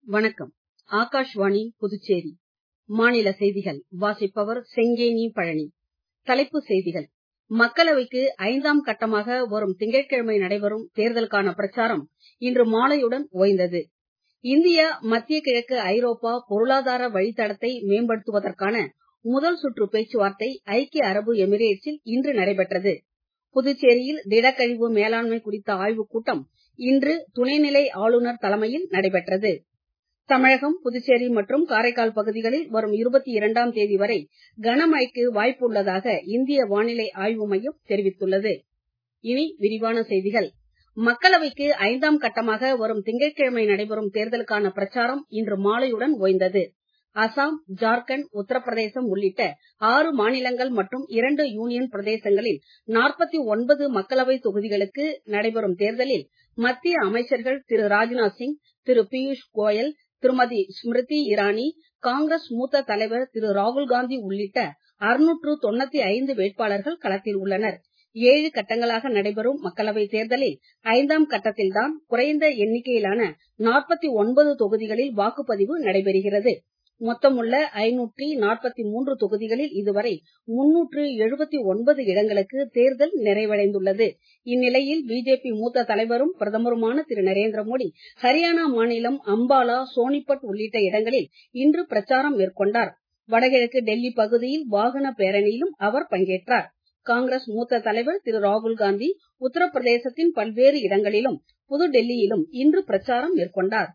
வணக்கம் ஆகாஷ்வாணி புதுச்சேரி மாநில செய்திகள் வாசிப்பவர் செங்கேனி பழனி தலைப்புச் செய்திகள் மக்களவைக்கு ஐந்தாம் கட்டமாக வரும் திங்கட்கிழமை நடைபெறும் தேர்தலுக்கான பிரச்சாரம் இன்று மாலையுடன் ஓய்ந்தது இந்தியா மத்திய கிழக்கு ஐரோப்பா பொருளாதார வழித்தடத்தை மேம்படுத்துவதற்கான முதல் சுற்று பேச்சுவார்த்தை ஐக்கிய அரபு எமிரேட்ஸில் இன்று நடைபெற்றது புதுச்சேரியில் திடக்கழிவு மேலாண்மை குறித்த ஆய்வுக் கூட்டம் இன்று துணைநிலை ஆளுநர் தலைமையில் நடைபெற்றது தமிழகம் புதுச்சேரி மற்றும் காரைக்கால் பகுதிகளில் வரும் இருபத்தி இரண்டாம் தேதி வரை கனமழைக்கு வாய்ப்பு உள்ளதாக இந்திய வானிலை ஆய்வு மையம் தெரிவித்துள்ளது இனி விரிவான செய்திகள் மக்களவைக்கு ஐந்தாம் கட்டமாக வரும் திங்கட்கிழமை நடைபெறும் தேர்தலுக்கான பிரச்சாரம் இன்று மாலையுடன் ஓய்ந்தது அசாம் ஜார்க்கண்ட் உத்தரப்பிரதேசம் உள்ளிட்ட ஆறு மாநிலங்கள் மற்றும் இரண்டு யூனியன் பிரதேசங்களில் நாற்பத்தி ஒன்பது மக்களவை தொகுதிகளுக்கு நடைபெறும் தேர்தலில் மத்திய அமைச்சர்கள் திரு ராஜ்நாத் சிங் திரு பியூஷ் கோயல் திருமதி ஸ்மிருதி இரானி காங்கிரஸ் மூத்த தலைவர் திரு ராகுல்காந்தி உள்ளிட்ட அறுநூற்று தொண்ணூத்தி ஐந்து வேட்பாளர்கள் களத்தில் உள்ளனர் ஏழு கட்டங்களாக நடைபெறும் மக்களவை தேர்தலில் ஐந்தாம் கட்டத்தில்தான் குறைந்த எண்ணிக்கையிலான நாற்பத்தி ஒன்பது தொகுதிகளில் வாக்குப்பதிவு நடைபெறுகிறது மொத்தமுள்ள ஐநூற்றி நாற்பத்தி மூன்று தொகுதிகளில் இதுவரை முன்னூற்று எழுபத்தி ஒன்பது இடங்களுக்கு தேர்தல் நிறைவடைந்துள்ளது இந்நிலையில் பிஜேபி மூத்த தலைவரும் பிரதமருமான திரு நரேந்திர மோடி ஹரியானா மாநிலம் அம்பாலா சோனிபட் உள்ளிட்ட இடங்களில் இன்று பிரச்சாரம் மேற்கொண்டார் வடகிழக்கு டெல்லி பகுதியில் வாகன பேரணியிலும் அவர் பங்கேற்றார் காங்கிரஸ் மூத்த தலைவர் திரு ராகுல்காந்தி உத்தரப்பிரதேசத்தின் பல்வேறு இடங்களிலும் புதுடெல்லியிலும் இன்று பிரச்சாரம் மேற்கொண்டார்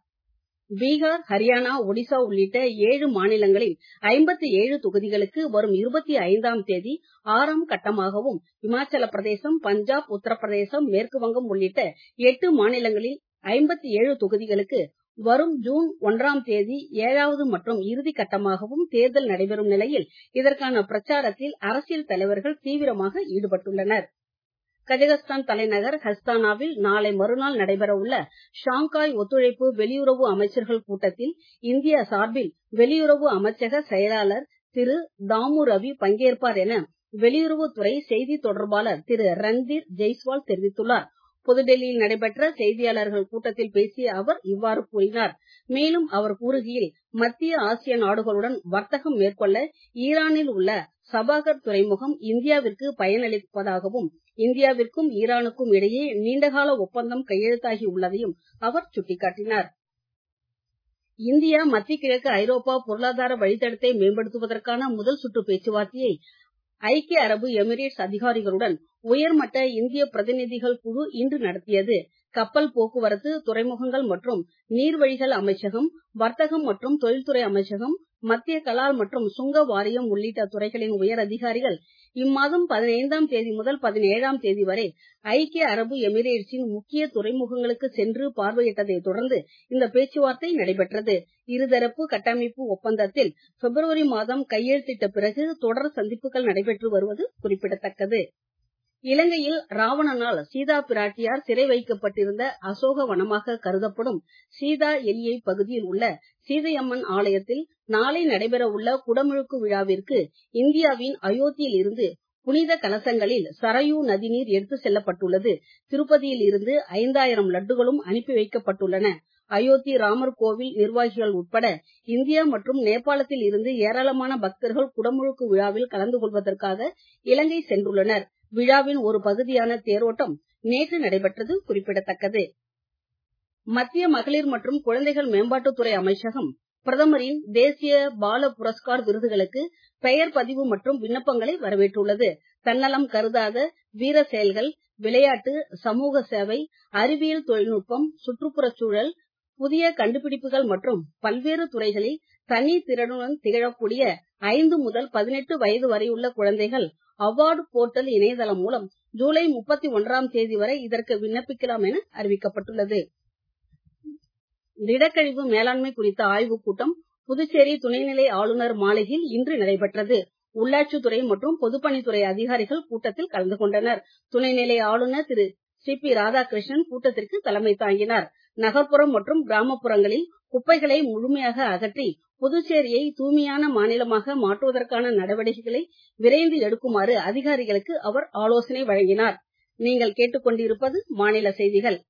பீகார் ஹரியானா ஒடிசா உள்ளிட்ட ஏழு மாநிலங்களில் ஐம்பத்தி ஏழு தொகுதிகளுக்கு வரும் இருபத்தி ஐந்தாம் தேதி ஆறாம் கட்டமாகவும் இமாச்சல பிரதேசம் பஞ்சாப் உத்தரப்பிரதேசம் மேற்கு வங்கம் உள்ளிட்ட எட்டு மாநிலங்களில் ஐம்பத்தி ஏழு தொகுதிகளுக்கு வரும் ஜூன் ஒன்றாம் தேதி ஏழாவது மற்றும் இறுதி கட்டமாகவும் தேர்தல் நடைபெறும் நிலையில் இதற்கான பிரச்சாரத்தில் அரசியல் தலைவர்கள் தீவிரமாக ஈடுபட்டுள்ளனர் கஜகஸ்தான் தலைநகர் ஹஸ்தானாவில் நாளை மறுநாள் நடைபெற உள்ள ஷாங்காய் ஒத்துழைப்பு வெளியுறவு அமைச்சர்கள் கூட்டத்தில் இந்தியா சார்பில் வெளியுறவு அமைச்சக செயலாளர் திரு தாமு ரவி பங்கேற்பார் என வெளியுறவுத்துறை செய்தி தொடர்பாளர் திரு ரன்தீர் ஜெய்ஸ்வால் தெரிவித்துள்ளார் புதுடெல்லியில் நடைபெற்ற செய்தியாளர்கள் கூட்டத்தில் பேசிய அவர் இவ்வாறு கூறினார் மேலும் அவர் கூறுகையில் மத்திய ஆசிய நாடுகளுடன் வர்த்தகம் மேற்கொள்ள ஈரானில் உள்ள சபாகர் துறைமுகம் இந்தியாவிற்கு பயனளிப்பதாகவும் இந்தியாவிற்கும் ஈரானுக்கும் இடையே நீண்டகால ஒப்பந்தம் கையெழுத்தாகி உள்ளதையும் அவர் சுட்டிக்காட்டினார் இந்தியா மத்திய கிழக்கு ஐரோப்பா பொருளாதார வழித்தடத்தை மேம்படுத்துவதற்கான முதல் சுற்று பேச்சுவார்த்தையை ஐக்கிய அரபு எமிரேட்ஸ் அதிகாரிகளுடன் உயர்மட்ட இந்திய பிரதிநிதிகள் குழு இன்று நடத்தியது கப்பல் போக்குவரத்து துறைமுகங்கள் மற்றும் நீர்வழிகள் அமைச்சகம் வர்த்தகம் மற்றும் தொழில்துறை அமைச்சகம் மத்திய கலால் மற்றும் சுங்க வாரியம் உள்ளிட்ட துறைகளின் உயர் அதிகாரிகள் இம்மாதம் பதினைந்தாம் தேதி முதல் பதினேழாம் தேதி வரை ஐக்கிய அரபு எமிரேட்ஸின் முக்கிய துறைமுகங்களுக்கு சென்று பார்வையிட்டதை தொடர்ந்து இந்த பேச்சுவார்த்தை நடைபெற்றது இருதரப்பு கட்டமைப்பு ஒப்பந்தத்தில் பிப்ரவரி மாதம் கையெழுத்திட்ட பிறகு தொடர் சந்திப்புகள் நடைபெற்று வருவது குறிப்பிடத்தக்கது இலங்கையில் ராவணனால் சீதா பிராட்டியார் சிறை வைக்கப்பட்டிருந்த அசோக வனமாக கருதப்படும் சீதா எலியை பகுதியில் உள்ள சீதையம்மன் ஆலயத்தில் நாளை நடைபெற உள்ள குடமுழுக்கு விழாவிற்கு இந்தியாவின் அயோத்தியில் இருந்து புனித கலசங்களில் சரயூ நதிநீர் எடுத்து செல்லப்பட்டுள்ளது திருப்பதியில் இருந்து ஐந்தாயிரம் லட்டுகளும் அனுப்பி வைக்கப்பட்டுள்ளன அயோத்தி ராமர் கோவில் நிர்வாகிகள் உட்பட இந்தியா மற்றும் நேபாளத்தில் இருந்து ஏராளமான பக்தர்கள் குடமுழுக்கு விழாவில் கலந்து கொள்வதற்காக இலங்கை சென்றுள்ளனர் விழாவின் ஒரு பகுதியான தேரோட்டம் நேற்று நடைபெற்றது குறிப்பிடத்தக்கது மத்திய மகளிர் மற்றும் குழந்தைகள் மேம்பாட்டுத்துறை அமைச்சகம் பிரதமரின் தேசிய பால புரஸ்கார் விருதுகளுக்கு பெயர் பதிவு மற்றும் விண்ணப்பங்களை வரவேற்றுள்ளது தன்னலம் கருதாத வீர செயல்கள் விளையாட்டு சமூக சேவை அறிவியல் தொழில்நுட்பம் சுற்றுப்புறச் சூழல் புதிய கண்டுபிடிப்புகள் மற்றும் பல்வேறு துறைகளில் தனி திறனுடன் திகழக்கூடிய ஐந்து முதல் பதினெட்டு வயது வரையுள்ள குழந்தைகள் அவார்டு போர்ட்டல் இணையதளம் மூலம் ஜூலை முப்பத்தி ஒன்றாம் தேதி வரை இதற்கு விண்ணப்பிக்கலாம் என அறிவிக்கப்பட்டுள்ளது திடக்கழிவு மேலாண்மை குறித்த ஆய்வுக் கூட்டம் புதுச்சேரி துணைநிலை ஆளுநர் மாளிகையில் இன்று நடைபெற்றது உள்ளாட்சித்துறை மற்றும் பொதுப்பணித்துறை அதிகாரிகள் கூட்டத்தில் கலந்து கொண்டனர் துணைநிலை ஆளுநர் திரு சி பி ராதாகிருஷ்ணன் கூட்டத்திற்கு தலைமை தாங்கினார் நகர்ப்புறம் மற்றும் கிராமப்புறங்களில் குப்பைகளை முழுமையாக அகற்றி புதுச்சேரியை தூய்மையான மாநிலமாக மாற்றுவதற்கான நடவடிக்கைகளை விரைந்து எடுக்குமாறு அதிகாரிகளுக்கு அவர் ஆலோசனை வழங்கினார் நீங்கள் கேட்டுக்கொண்டிருப்பது மாநில செய்திகள்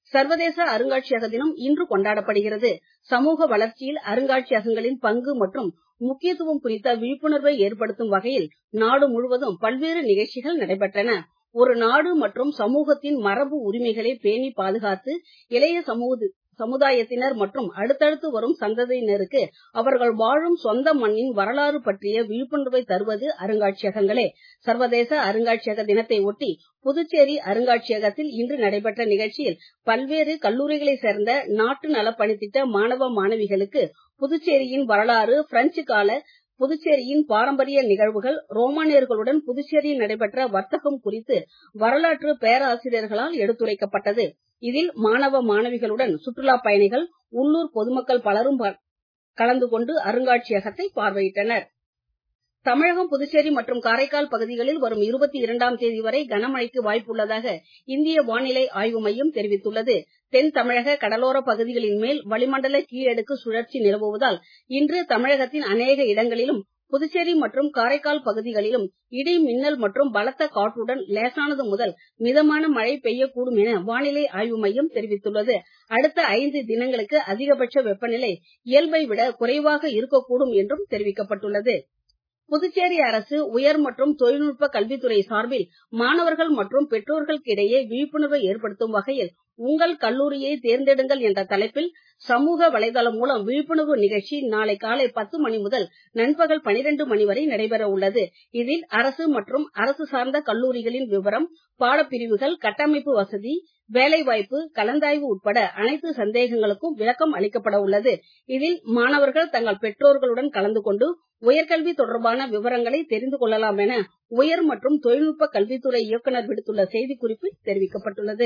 சர்வதேச அருங்காட்சியக தினம் இன்று கொண்டாடப்படுகிறது சமூக வளர்ச்சியில் அருங்காட்சியகங்களின் பங்கு மற்றும் முக்கியத்துவம் குறித்த விழிப்புணர்வை ஏற்படுத்தும் வகையில் நாடு முழுவதும் பல்வேறு நிகழ்ச்சிகள் நடைபெற்றன ஒரு நாடு மற்றும் சமூகத்தின் மரபு உரிமைகளை பேணி பாதுகாத்து இளைய சமுதாயத்தினர் மற்றும் அடுத்தடுத்து வரும் சந்ததியினருக்கு அவர்கள் வாழும் சொந்த மண்ணின் வரலாறு பற்றிய விழிப்புணர்வை தருவது அருங்காட்சியகங்களே சர்வதேச அருங்காட்சியக தினத்தை ஒட்டி புதுச்சேரி அருங்காட்சியகத்தில் இன்று நடைபெற்ற நிகழ்ச்சியில் பல்வேறு கல்லூரிகளைச் சேர்ந்த நாட்டு நலப்பணித்திட்ட மாணவ மாணவிகளுக்கு புதுச்சேரியின் வரலாறு பிரெஞ்சு கால புதுச்சேரியின் பாரம்பரிய நிகழ்வுகள் ரோமானியர்களுடன் புதுச்சேரியில் நடைபெற்ற வர்த்தகம் குறித்து வரலாற்று பேராசிரியர்களால் எடுத்துரைக்கப்பட்டது இதில் மாணவ மாணவிகளுடன் சுற்றுலாப் பயணிகள் உள்ளூர் பொதுமக்கள் பலரும் கலந்து கொண்டு அருங்காட்சியகத்தை பார்வையிட்டனர் தமிழகம் புதுச்சேரி மற்றும் காரைக்கால் பகுதிகளில் வரும் இருபத்தி இரண்டாம் தேதி வரை கனமழைக்கு வாய்ப்புள்ளதாக இந்திய வானிலை ஆய்வு மையம் தெரிவித்துள்ளது தென் தமிழக கடலோர பகுதிகளின் மேல் வளிமண்டல கீழடுக்கு சுழற்சி நிலவுவதால் இன்று தமிழகத்தின் அநேக இடங்களிலும் புதுச்சேரி மற்றும் காரைக்கால் பகுதிகளிலும் இடி மின்னல் மற்றும் பலத்த காற்றுடன் லேசானது முதல் மிதமான மழை பெய்யக்கூடும் என வானிலை ஆய்வு மையம் தெரிவித்துள்ளது அடுத்த ஐந்து தினங்களுக்கு அதிகபட்ச வெப்பநிலை இயல்பை விட குறைவாக இருக்கக்கூடும் என்றும் தெரிவிக்கப்பட்டுள்ளது புதுச்சேரி அரசு உயர் மற்றும் தொழில்நுட்ப கல்வித்துறை சார்பில் மாணவர்கள் மற்றும் பெற்றோர்களுக்கிடையே விழிப்புணர்வை ஏற்படுத்தும் வகையில் உங்கள் கல்லூரியை தேர்ந்தெடுங்கள் என்ற தலைப்பில் சமூக வலைதளம் மூலம் விழிப்புணர்வு நிகழ்ச்சி நாளை காலை பத்து மணி முதல் நண்பகல் பனிரெண்டு மணி வரை நடைபெற உள்ளது இதில் அரசு மற்றும் அரசு சார்ந்த கல்லூரிகளின் விவரம் பாடப்பிரிவுகள் கட்டமைப்பு வசதி வேலைவாய்ப்பு கலந்தாய்வு உட்பட அனைத்து சந்தேகங்களுக்கும் விளக்கம் அளிக்கப்பட உள்ளது இதில் மாணவர்கள் தங்கள் பெற்றோர்களுடன் கலந்து கொண்டு உயர்கல்வி தொடர்பான விவரங்களை தெரிந்து கொள்ளலாம் என உயர் மற்றும் தொழில்நுட்ப கல்வித்துறை இயக்குநர் விடுத்துள்ள செய்திக்குறிப்பில் தெரிவிக்கப்பட்டுள்ளது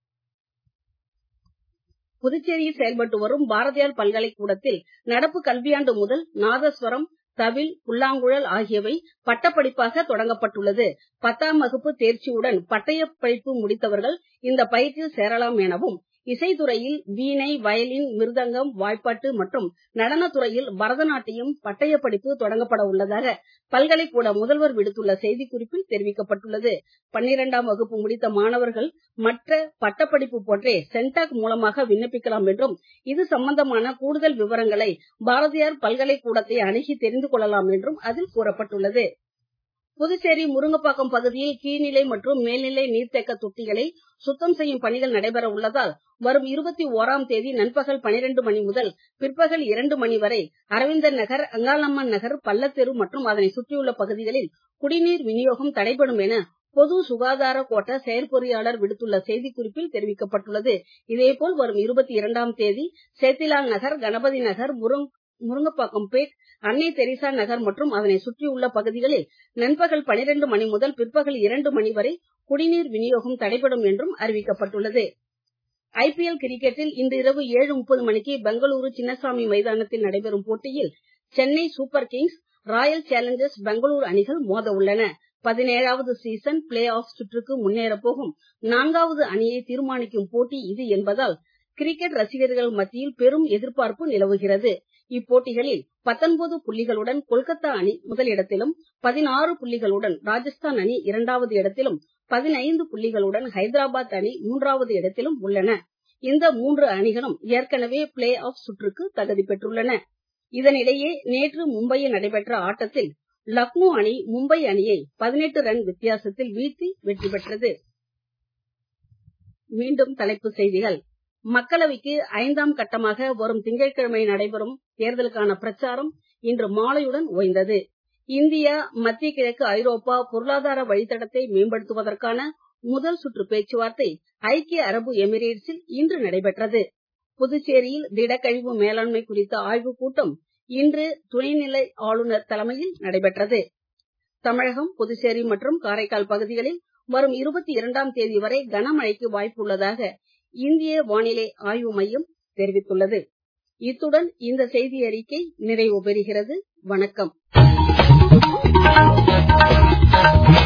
புதுச்சேரியில் செயல்பட்டு வரும் பாரதியார் பல்கலைக்கூடத்தில் நடப்பு கல்வியாண்டு முதல் நாதஸ்வரம் தவில் புல்லாங்குழல் ஆகியவை பட்டப்படிப்பாக தொடங்கப்பட்டுள்ளது பத்தாம் வகுப்பு தேர்ச்சியுடன் பட்டயப் படிப்பு முடித்தவர்கள் இந்த பயிற்சியில் சேரலாம் எனவும் இசைத்துறையில் வீணை வயலின் மிருதங்கம் வாய்ப்பாட்டு மற்றும் நடனத்துறையில் பரதநாட்டியம் பட்டய படிப்பு தொடங்கப்பட உள்ளதாக பல்கலைக்கூட முதல்வர் விடுத்துள்ள செய்திக்குறிப்பில் தெரிவிக்கப்பட்டுள்ளது பன்னிரெண்டாம் வகுப்பு முடித்த மாணவர்கள் மற்ற பட்டப்படிப்பு போன்றே சென்டாக் மூலமாக விண்ணப்பிக்கலாம் என்றும் இது சம்பந்தமான கூடுதல் விவரங்களை பாரதியார் பல்கலைக்கூடத்தை அணுகி தெரிந்து கொள்ளலாம் என்றும் அதில் கூறப்பட்டுள்ளது புதுச்சேரி முருங்கப்பாக்கம் பகுதியில் கீழ்நிலை மற்றும் மேல்நிலை நீர்த்தேக்க தொட்டிகளை சுத்தம் செய்யும் பணிகள் நடைபெற உள்ளதால் வரும் இருபத்தி ஓராம் தேதி நண்பகல் பனிரெண்டு மணி முதல் பிற்பகல் இரண்டு மணி வரை அரவிந்தர் நகர் அங்காளம்மன் நகர் பள்ளத்தெரு மற்றும் அதனை சுற்றியுள்ள பகுதிகளில் குடிநீர் விநியோகம் தடைபடும் என பொது சுகாதார கோட்ட செயற்பொறியாளர் விடுத்துள்ள செய்திக்குறிப்பில் தெரிவிக்கப்பட்டுள்ளது இதேபோல் வரும் இருபத்தி இரண்டாம் தேதி சேத்திலால் நகர் கணபதி நகர் முருங்கப்பாக்கம் பேட் அன்னை தெரசா நகர் மற்றும் அதனை சுற்றியுள்ள பகுதிகளில் நண்பகல் பனிரெண்டு மணி முதல் பிற்பகல் இரண்டு மணி வரை குடிநீர் விநியோகம் தடைபடும் என்றும் அறிவிக்கப்பட்டுள்ளது ஐபிஎல் கிரிக்கெட்டில் இன்று இரவு ஏழு முப்பது மணிக்கு பெங்களூரு சின்னசாமி மைதானத்தில் நடைபெறும் போட்டியில் Chennai Super Kings Royal Challengers Bengaluru அணிகள் மோத உள்ளன பதினேழாவது சீசன் பிளே ஆஃப் சுற்றுக்கு முன்னேறப் போகும் நான்காவது அணியை தீர்மானிக்கும் போட்டி இது என்பதால் கிரிக்கெட் ரசிகர்கள் மத்தியில் பெரும் எதிர்பார்ப்பு நிலவுகிறது இப்போட்டிகளில் பத்தொன்பது புள்ளிகளுடன் கொல்கத்தா அணி முதலிடத்திலும் பதினாறு புள்ளிகளுடன் ராஜஸ்தான் அணி இரண்டாவது இடத்திலும் பதினைந்து புள்ளிகளுடன் ஹைதராபாத் அணி மூன்றாவது இடத்திலும் உள்ளன இந்த மூன்று அணிகளும் ஏற்கனவே பிளே ஆஃப் சுற்றுக்கு தகுதி பெற்றுள்ளன இதனிடையே நேற்று மும்பையில் நடைபெற்ற ஆட்டத்தில் லக்னோ அணி மும்பை அணியை பதினெட்டு ரன் வித்தியாசத்தில் வீழ்த்தி வெற்றி பெற்றது மீண்டும் தலைப்புச் செய்திகள் மக்களவைக்கு ஐந்தாம் கட்டமாக வரும் திங்கட்கிழமை நடைபெறும் தேர்தலுக்கான பிரச்சாரம் இன்று மாலையுடன் ஓய்ந்தது இந்தியா மத்திய கிழக்கு ஐரோப்பா பொருளாதார வழித்தடத்தை மேம்படுத்துவதற்கான முதல் சுற்று பேச்சுவார்த்தை ஐக்கிய அரபு எமிரேட்ஸில் இன்று நடைபெற்றது புதுச்சேரியில் திடக்கழிவு மேலாண்மை குறித்த ஆய்வுக் கூட்டம் இன்று துணைநிலை ஆளுநர் தலைமையில் நடைபெற்றது தமிழகம் புதுச்சேரி மற்றும் காரைக்கால் பகுதிகளில் வரும் இருபத்தி இரண்டாம் தேதி வரை கனமழைக்கு வாய்ப்புள்ளதாக இந்திய வானிலை ஆய்வு மையம் தெரிவித்துள்ளது இத்துடன் இந்த செய்தி அறிக்கை நிறைவு பெறுகிறது வணக்கம்